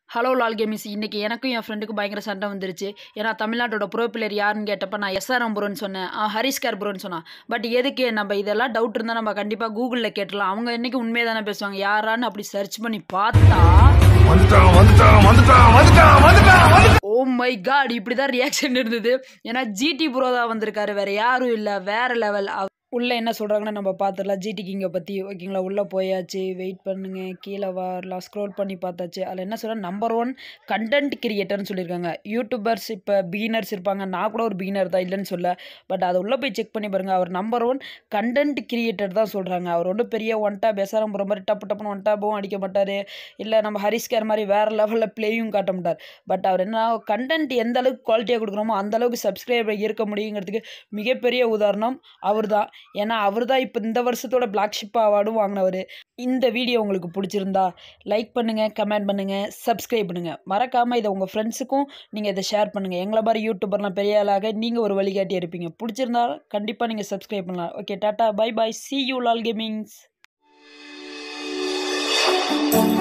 hello Lal கேமிஸ் இன்னைக்கு எனக்கும் என் ஃப்ரெண்டுக்கும் பயங்கர சண்டை வந்துருச்சு ஏன்னா தமிழ்நாட்டோட ப்ரோ பிளேயர் யாருன்னு கேட்டப்ப நான் எஸ்ஆர்எம் ப்ரோன்னு சொன்னேன் அவன் ஹரிஸ்கர் ப்ரோன்னு சொன்னான் பட் எதுக்கு நம்ம இதெல்லாம் டவுட் இருந்தால் நம்ம கண்டிப்பாக கூகுளில் கேட்டலாம் அவங்க என்னைக்கு உண்மையை தானே பேசுவாங்க யாரான்னு அப்படி சர்ச் பண்ணி பார்த்தா வந்துட்டான் வந்துட்டான் வந்துட்டான் வந்துட்டான் வந்துட்டான் வந்துட்டான் ஓ மை காட் இப்படி தான் ரியாக்ஷன் இருந்தது ஏன்னா ஜிடி ப்ரோ தான் வந்திருக்காரு வேற யாரும் இல்லை வேற லெவல் உள்ளே என்ன சொல்கிறாங்கன்னு நம்ம பார்த்துடலாம் ஜிடி கிங்கை பற்றி ஓகேங்களா உள்ளே போயாச்சு வெயிட் பண்ணுங்க கீழே வரலாம் ஸ்க்ரோல் பண்ணி பார்த்தாச்சு அதில் என்ன சொல்கிறேன் நம்பர் ஒன் கண்டென்ட் கிரியேட்டர்னு சொல்லியிருக்காங்க யூடியூபர்ஸ் இப்போ பிகினர்ஸ் இருப்பாங்க நான் கூட ஒரு பிகினர் தான் இல்லைன்னு சொல்ல பட் அதை உள்ளே போய் செக் பண்ணி பாருங்கள் அவர் நம்பர் ஒன் கண்டென்ட் கிரியேட்டர் தான் சொல்கிறாங்க அவர் ஒன்றும் பெரிய ஒன் டேப் எஸ்ஆரம் போகிற மாதிரி டப்பு டப்புன்னு ஒன் டேப்பும் அடிக்க மாட்டார் இல்லை நம்ம ஹரிஸ்கர் மாதிரி வேறு லெவலில் ப்ளேயும் காட்ட மாட்டார் பட் அவர் என்ன கண்டென்ட் எந்த அளவுக்கு குவாலிட்டியாக கொடுக்குறோமோ அந்த அளவுக்கு சப்ஸ்கிரைபர் இருக்க முடியுங்கிறதுக்கு மிகப்பெரிய உதாரணம் அவர் தான் ஏன்னா அவர் தான் இப்போ இந்த வருஷத்தோட பிளாக் ஷிப் அவார்டும் வாங்கினவர் இந்த வீடியோ உங்களுக்கு பிடிச்சிருந்தா லைக் பண்ணுங்கள் கமெண்ட் பண்ணுங்கள் சப்ஸ்கிரைப் பண்ணுங்கள் மறக்காமல் இதை உங்கள் ஃப்ரெண்ட்ஸுக்கும் நீங்கள் இதை ஷேர் பண்ணுங்கள் எங்களை மாதிரி யூடியூபர்லாம் பெரிய ஆளாக நீங்கள் ஒரு வழிகாட்டி இருப்பீங்க பிடிச்சிருந்தா கண்டிப்பாக நீங்கள் சப்ஸ்கிரைப் பண்ணலாம் okay tata bye bye see you Lal gamings